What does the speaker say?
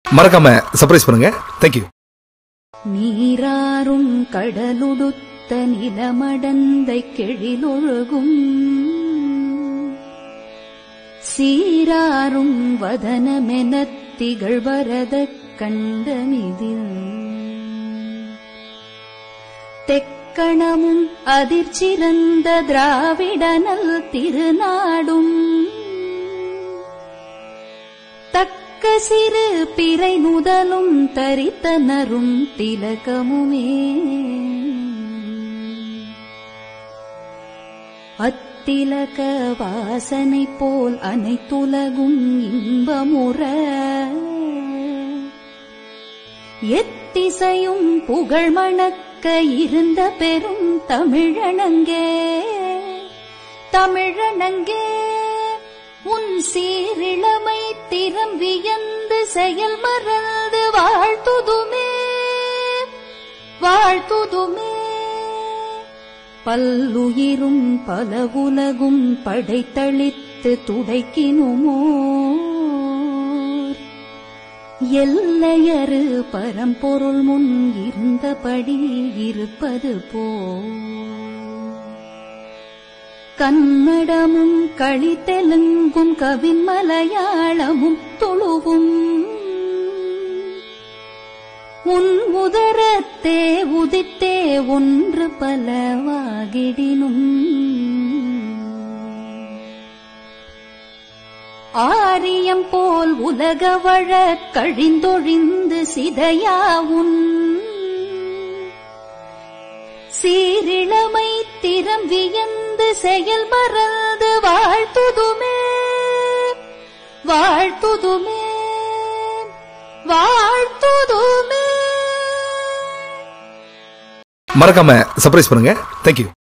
மறக்காம சர்ப்ரைஸ் பண்ணுங்க தேங்க்யூ நீராறும் கடலுடுத்த நிலமடந்தை கெழிலொழுகும் சீராறும் வதனமெனத் திகழ்வரத கண்டமிதில் தெக்கணமும் அதிர்ச்சிறந்த திராவிடனல் திருநாடும் தக்க சிறு பிறை நுதலும் தரித்தனரும் திலகமுமே அத்திலக வாசனை போல் அனைத்துலகும் இன்பமுற எத்திசையும் புகழ் மணக்க இருந்த பெரும் தமிழனங்கே தமிழனங்கே உன் சீரிளமை திறம் வியந்து செயல் மறந்து வாழ்த்துதுமே வாழ்த்துதுமே பல்லுயிரும் பல உலகும் படைத்தளித்து துடைக்கினுமோ எல்லையறு பரம்பொருள் முன் இருந்தபடி இருப்பது போ கன்னடமும் களித்தெலுங்கும் கவின் மலையாளமும் துளுவும் உன் உதரத்தே உதித்தே ஒன்று பலவாகிடினும் ஆரியம் போல் உலக வழ கழிந்தொழிந்து சிதையாவுன் சீரிளமை திறம் வியந்து செயல் மறந்து வாழ்த்துதுமே வாழ்த்துதுமே வாழ்த்துதுமே மறக்காம சர்ப்ரைஸ் பண்ணுங்க தேங்க்யூ